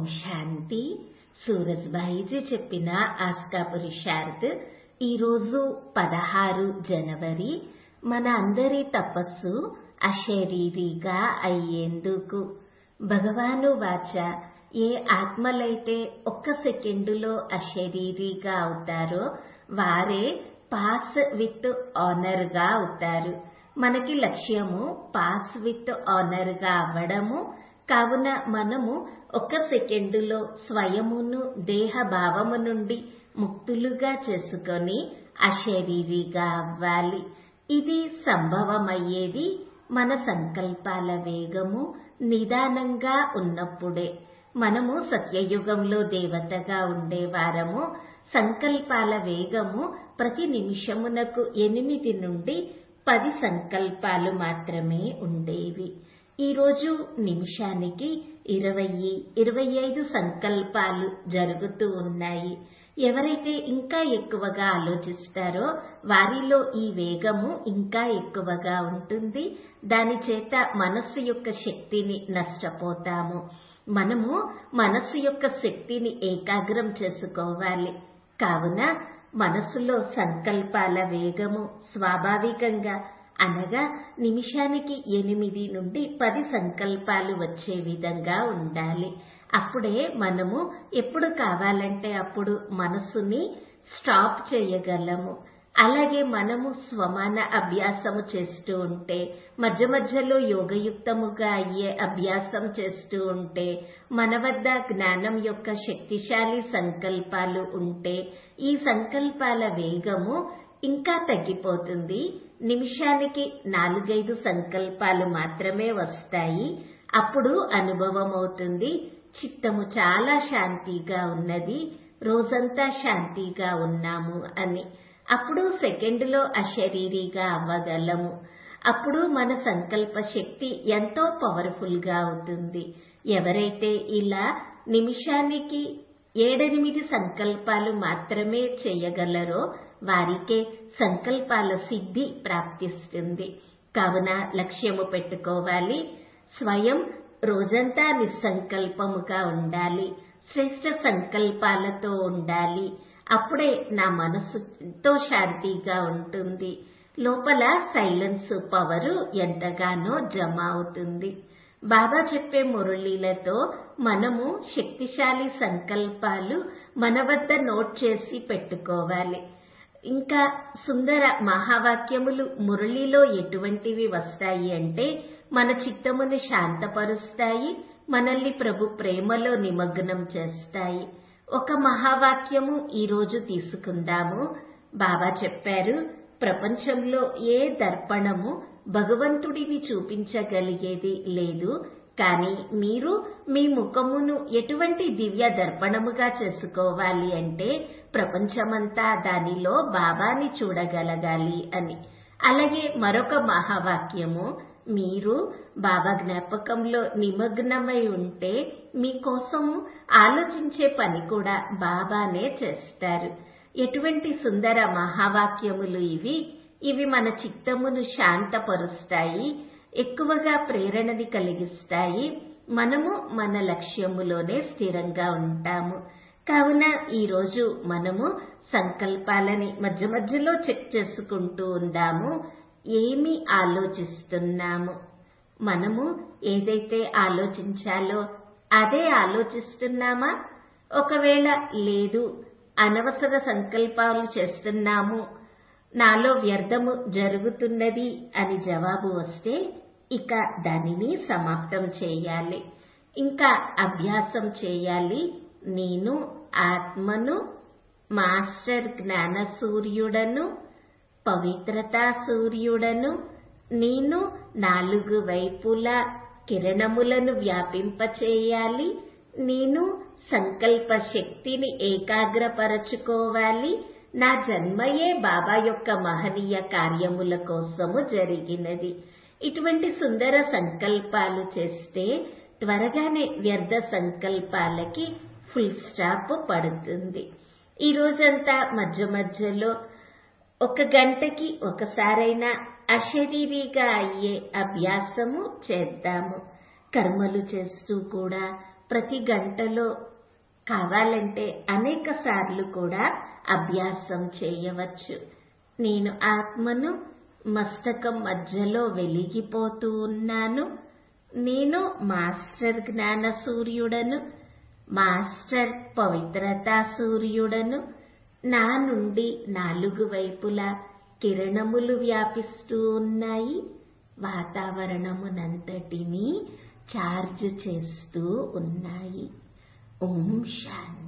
శాంతి సూరజ్భాయిజీ చెప్పిన ఆస్కా పురుషార్థ్ ఈరోజు పదహారు జనవరి మన అందరి తపస్సు అశరీరిగా అయ్యేందుకు భగవాను వాచ ఏ ఆత్మలైతే ఒక్క సెకండులో అశరీరిగా అవుతారో వారే పాస్ విత్ ఆనర్ గా అవుతారు మనకి లక్ష్యము పాస్ విత్ ఆనర్ గా అవ్వడము కావున మనము ఒక్క సెకండులో స్వయమును దేహ భావము నుండి ముక్తులుగా చేసుకొని అశరీరిగా అవ్వాలి ఇది సంభవమయ్యేది మన సంకల్పాల వేగము నిదానంగా ఉన్నప్పుడే మనము సత్యయుగంలో దేవతగా ఉండేవారము సంకల్పాల వేగము ప్రతి నిమిషమునకు ఎనిమిది నుండి పది సంకల్పాలు మాత్రమే ఉండేవి ఈరోజు నిమిషానికి ఇరవై ఇరవై ఐదు సంకల్పాలు జరుగుతూ ఉన్నాయి ఎవరైతే ఇంకా ఎక్కువగా ఆలోచిస్తారో వారిలో ఈ వేగము ఇంకా ఎక్కువగా ఉంటుంది దాని చేత మనస్సు యొక్క శక్తిని నష్టపోతాము మనము మనస్సు యొక్క శక్తిని ఏకాగ్రం చేసుకోవాలి కావున మనస్సులో సంకల్పాల వేగము స్వాభావికంగా అనగా నిమిషానికి ఎనిమిది నుండి పది సంకల్పాలు వచ్చే విధంగా ఉండాలి అప్పుడే మనము ఎప్పుడు కావాలంటే అప్పుడు మనసుని స్టాప్ చేయగలము అలాగే మనము స్వమాన అభ్యాసము చేస్తూ ఉంటే మధ్య మధ్యలో యోగయుక్తముగా అయ్యే అభ్యాసం చేస్తూ ఉంటే మన వద్ద జ్ఞానం యొక్క శక్తిశాలి సంకల్పాలు ఉంటే ఈ సంకల్పాల వేగము ఇంకా తగ్గిపోతుంది నిమిషానికి నాలుగైదు సంకల్పాలు మాత్రమే వస్తాయి అప్పుడు అనుభవం అవుతుంది చిత్తము చాలా శాంతిగా ఉన్నది రోజంతా శాంతిగా ఉన్నాము అని అప్పుడు సెకండ్లో అశరీరిగా అవ్వగలము అప్పుడు మన సంకల్ప శక్తి ఎంతో పవర్ఫుల్ గా అవుతుంది ఎవరైతే ఇలా నిమిషానికి ఏడెనిమిది సంకల్పాలు మాత్రమే చేయగలరో వారికే సంకల్పాల సిద్ధి ప్రాప్తిస్తుంది కావున లక్ష్యము పెట్టుకోవాలి స్వయం రోజంతా నిస్సంకల్పముగా ఉండాలి శ్రేష్ట సంకల్పాలతో ఉండాలి అప్పుడే నా మనసుతో శాంతిగా ఉంటుంది లోపల సైలెన్స్ పవరు ఎంతగానో జమ అవుతుంది బాబా చెప్పే మురళీలతో మనము శక్తిశాలి సంకల్పాలు మన వద్ద నోట్ చేసి పెట్టుకోవాలి ఇంకా సుందర మహావాక్యములు మురళిలో ఎటువంటివి వస్తాయి అంటే మన చిత్తముని శాంతపరుస్తాయి మనల్ని ప్రభు ప్రేమలో నిమగ్నం చేస్తాయి ఒక మహావాక్యము ఈరోజు తీసుకుందాము బాబా చెప్పారు ప్రపంచంలో ఏ దర్పణము భగవంతుడిని చూపించగలిగేది లేదు కానీ మీరు మీ ముఖమును ఎటువంటి దివ్య దర్పణముగా చేసుకోవాలి అంటే ప్రపంచమంతా దానిలో బాబాని చూడగలగాలి అని అలాగే మరొక మహావాక్యము మీరు బాబా జ్ఞాపకంలో నిమగ్నమై ఉంటే మీకోసము ఆలోచించే పని కూడా బాబానే చేస్తారు ఎటువంటి సుందర మహావాక్యములు ఇవి ఇవి మన చిత్తమును శాంతపరుస్తాయి ఎక్కువగా ప్రేరణని కలిగిస్తాయి మనము మన లక్ష్యములోనే స్థిరంగా ఉంటాము కావున ఈరోజు మనము సంకల్పాలని మధ్య మధ్యలో చెక్ చేసుకుంటూ ఉందాము ఏమి ఆలోచిస్తున్నాము మనము ఏదైతే ఆలోచించాలో అదే ఆలోచిస్తున్నామా ఒకవేళ లేదు అనవసర సంకల్పాలు చేస్తున్నాము నాలో వ్యర్థము జరుగుతున్నది అని జవాబు వస్తే ఇక దానిని సమాప్తం చేయాలి ఇంకా అభ్యాసం చేయాలి నేను ఆత్మను మాస్టర్ జ్ఞాన సూర్యుడను పవిత్రతా సూర్యుడను నేను నాలుగు వైపులా కిరణములను వ్యాపింపచేయాలి నేను సంకల్ప శక్తిని ఏకాగ్రపరచుకోవాలి నా జన్మయే బాబా యొక్క మహనీయ కార్యముల కోసము జరిగినది ఇటువంటి సుందర సంకల్పాలు చేస్తే త్వరగానే వ్యర్థ సంకల్పాలకి ఫుల్ స్టాప్ పడుతుంది ఈ రోజంతా మధ్య మధ్యలో ఒక గంటకి ఒకసారైనా అశరీరిగా అయ్యే అభ్యాసము చేద్దాము కర్మలు చేస్తూ కూడా ప్రతి గంటలో కావాలంటే అనేక సార్లు కూడా అభ్యాసం చేయవచ్చు నేను ఆత్మను మస్తకం మధ్యలో వెలిగిపోతూ ఉన్నాను నేను మాస్టర్ జ్ఞాన సూర్యుడను మాస్టర్ పవిత్రతా సూర్యుడను నా నుండి నాలుగు వైపులా కిరణములు వ్యాపిస్తూ ఉన్నాయి వాతావరణమునంతటినీ చార్జ్ చేస్తూ ఉన్నాయి ఓం శాంతి